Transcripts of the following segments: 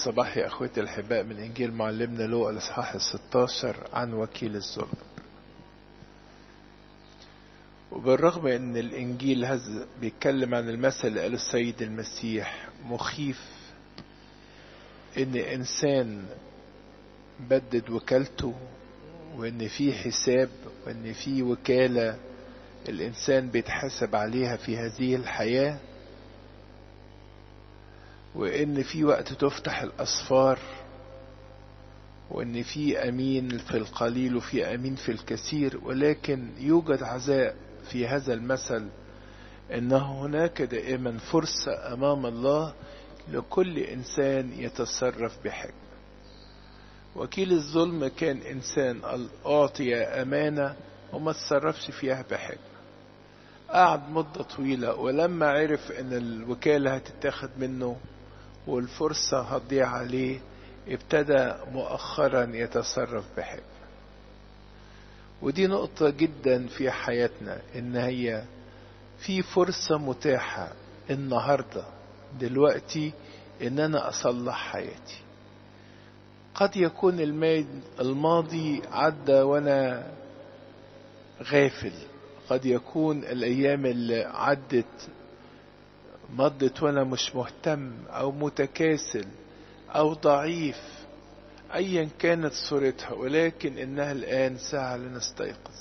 الصباح يا أخوتي الأحباء من إنجيل معلمنا لوقا الإصحاح الستاشر عن وكيل الظلم وبالرغم ان الانجيل هذا بيتكلم عن المثل اللي قاله السيد المسيح مخيف ان انسان بدد وكالته وان في حساب وان في وكالة الانسان بيتحاسب عليها في هذه الحياة وان في وقت تفتح الاسفار وان في امين في القليل وفي امين في الكثير ولكن يوجد عزاء في هذا المثل ان هناك دائما فرصة امام الله لكل انسان يتصرف بحكمة وكيل الظلم كان انسان اعطي امانة وما تصرفش فيها بحكمة قعد مدة طويلة ولما عرف ان الوكالة هتتاخد منه والفرصة هتضيع عليه ابتدى مؤخرا يتصرف بحكمة ودي نقطة جدا في حياتنا ان هي في فرصة متاحة النهاردة دلوقتي ان انا اصلح حياتي قد يكون الماضي عدى وانا غافل قد يكون الايام اللي عدت مضت وانا مش مهتم او متكاسل او ضعيف ايا كانت صورتها ولكن انها الان ساعة لنستيقظ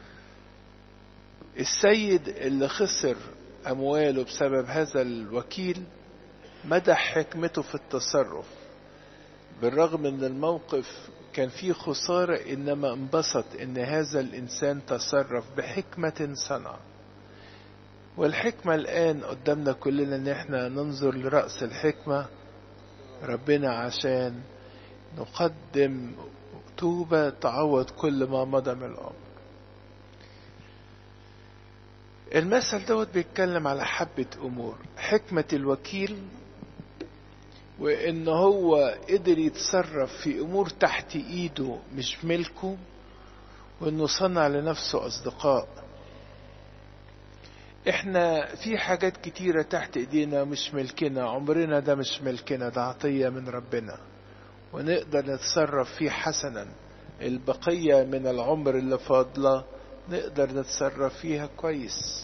السيد اللي خسر امواله بسبب هذا الوكيل مدح حكمته في التصرف بالرغم ان الموقف كان فيه خسارة انما انبسط ان هذا الانسان تصرف بحكمة صنع والحكمة الان قدامنا كلنا ان احنا ننظر لرأس الحكمة ربنا عشان نقدم توبة تعوض كل ما مضى من العمر المثل دوت بيتكلم على حبة أمور حكمة الوكيل وإن هو قدر يتصرف في أمور تحت إيده مش ملكه وإنه صنع لنفسه أصدقاء إحنا في حاجات كتيرة تحت إيدينا مش ملكنا عمرنا ده مش ملكنا ده عطية من ربنا ونقدر نتصرف فيه حسنا البقية من العمر اللي فاضلة نقدر نتصرف فيها كويس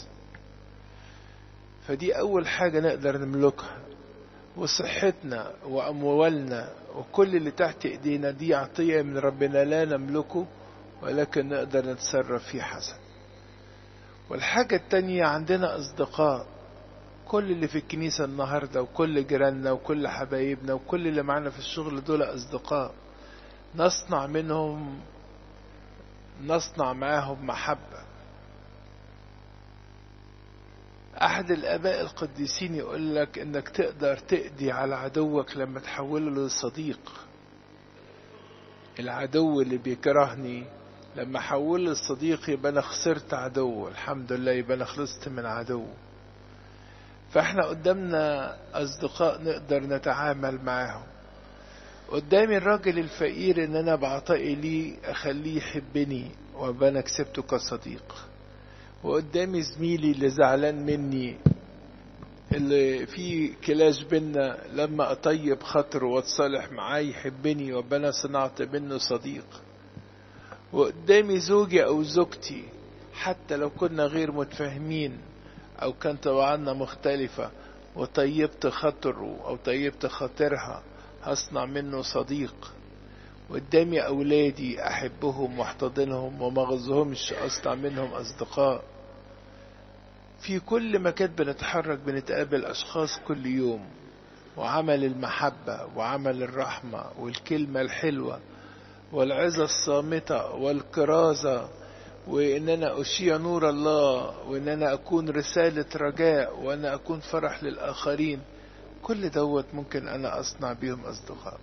فدي أول حاجة نقدر نملكها وصحتنا وأموالنا وكل اللي تحت إيدينا دي عطية من ربنا لا نملكه ولكن نقدر نتصرف فيه حسن والحاجة التانية عندنا أصدقاء كل اللي في الكنيسة النهاردة وكل جيراننا وكل حبايبنا وكل اللي معانا في الشغل دول أصدقاء نصنع منهم نصنع معاهم محبة أحد الآباء القديسين يقول لك إنك تقدر تقضي على عدوك لما تحوله لصديق العدو اللي بيكرهني لما حوله لصديق يبقى أنا خسرت عدو الحمد لله يبقى أنا خلصت من عدو فاحنا قدامنا أصدقاء نقدر نتعامل معاهم قدامي الراجل الفقير ان انا بعطائي ليه اخليه يحبني وابقى انا كسبته كصديق وقدامي زميلي اللي زعلان مني اللي في كلاش بينا لما اطيب خاطره واتصالح معاه يحبني وابقى انا صنعت منه صديق وقدامي زوجي او زوجتي حتى لو كنا غير متفاهمين او كان طبعنا مختلفة وطيبت خاطره او طيبت خاطرها هصنع منه صديق قدامي أولادي أحبهم واحتضنهم وما غزهمش أصنع منهم أصدقاء في كل مكان بنتحرك بنتقابل أشخاص كل يوم وعمل المحبة وعمل الرحمة والكلمة الحلوة والعظة الصامتة والكرازة وإن أنا أشيع نور الله وإن أنا أكون رسالة رجاء وأنا أكون فرح للآخرين كل دوت ممكن انا اصنع بيهم اصدقاء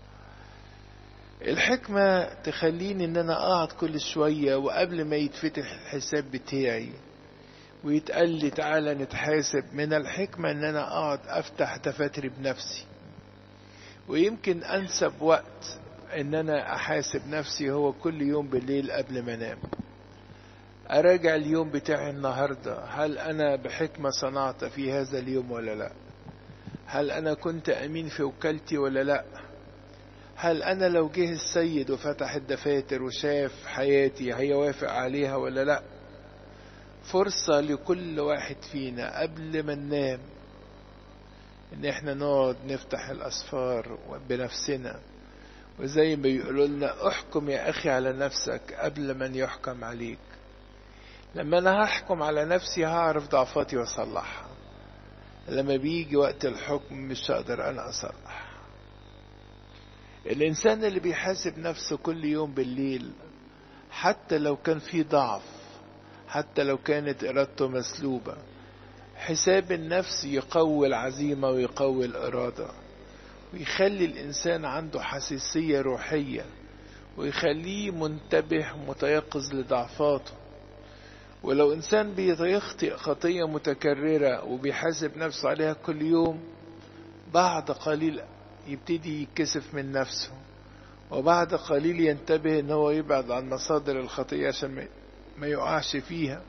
الحكمة تخليني ان انا اقعد كل شوية وقبل ما يتفتح الحساب بتاعي ويتقال لي تعالى نتحاسب من الحكمة ان انا اقعد افتح دفاتري بنفسي ويمكن انسب وقت ان انا احاسب نفسي هو كل يوم بالليل قبل ما انام اراجع اليوم بتاعي النهاردة هل انا بحكمة صنعت في هذا اليوم ولا لا هل أنا كنت أمين في وكالتي ولا لأ هل أنا لو جه السيد وفتح الدفاتر وشاف حياتي هيوافق عليها ولا لأ فرصة لكل واحد فينا قبل ما ننام ان احنا نقعد نفتح الاسفار بنفسنا وزي ما بيقولوا لنا احكم يا اخي على نفسك قبل من يحكم عليك لما انا هحكم على نفسي هعرف ضعفاتي واصلحها لما بيجي وقت الحكم مش هقدر انا اصلح الانسان اللي بيحاسب نفسه كل يوم بالليل حتى لو كان في ضعف حتى لو كانت ارادته مسلوبه حساب النفس يقوي العزيمة ويقوي الإرادة ويخلي الإنسان عنده حساسية روحية ويخليه منتبه متيقظ لضعفاته ولو إنسان بيخطئ خطية متكررة وبيحاسب نفسه عليها كل يوم بعد قليل يبتدي يتكسف من نفسه وبعد قليل ينتبه ان هو يبعد عن مصادر الخطية عشان ما يقعش فيها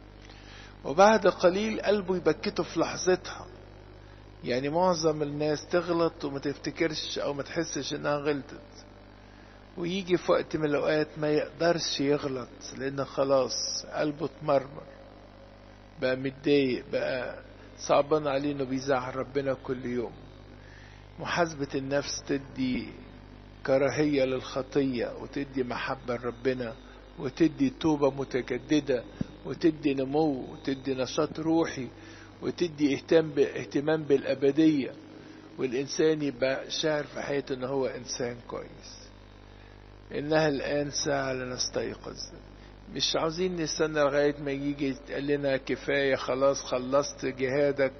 وبعد قليل قلبه يبكته في لحظتها يعني معظم الناس تغلط وما تفتكرش او ما تحسش انها غلطت ويجي في وقت من الاوقات ما يقدرش يغلط لان خلاص قلبه اتمرمر بقى متضايق بقى صعبان عليه انه بيزعل ربنا كل يوم محاسبة النفس تدي كراهية للخطية وتدي محبة لربنا وتدي توبة متجددة وتدي نمو وتدي نشاط روحي وتدي اهتمام اهتمام بالأبدية والإنسان يبقى شاعر في حياته إن هو إنسان كويس إنها الآن ساعة لنستيقظ مش عاوزين نستنى لغاية ما يجي يتقال لنا كفاية خلاص خلصت جهادك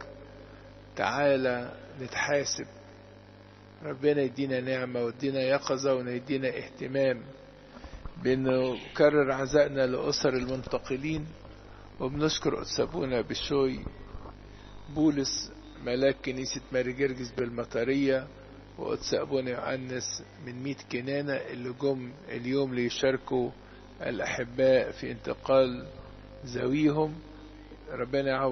تعالى نتحاسب ربنا يدينا نعمة ويدينا يقظة ويدينا اهتمام بنكرر عزائنا لأسر المنتقلين وبنشكر قدس أبونا بشوي بولس ملاك كنيسة ماري جرجس بالمطرية وقدس أبونا يؤنس من ميت كنانة اللي جم اليوم ليشاركوا الأحباء في انتقال ذويهم ربنا يعوض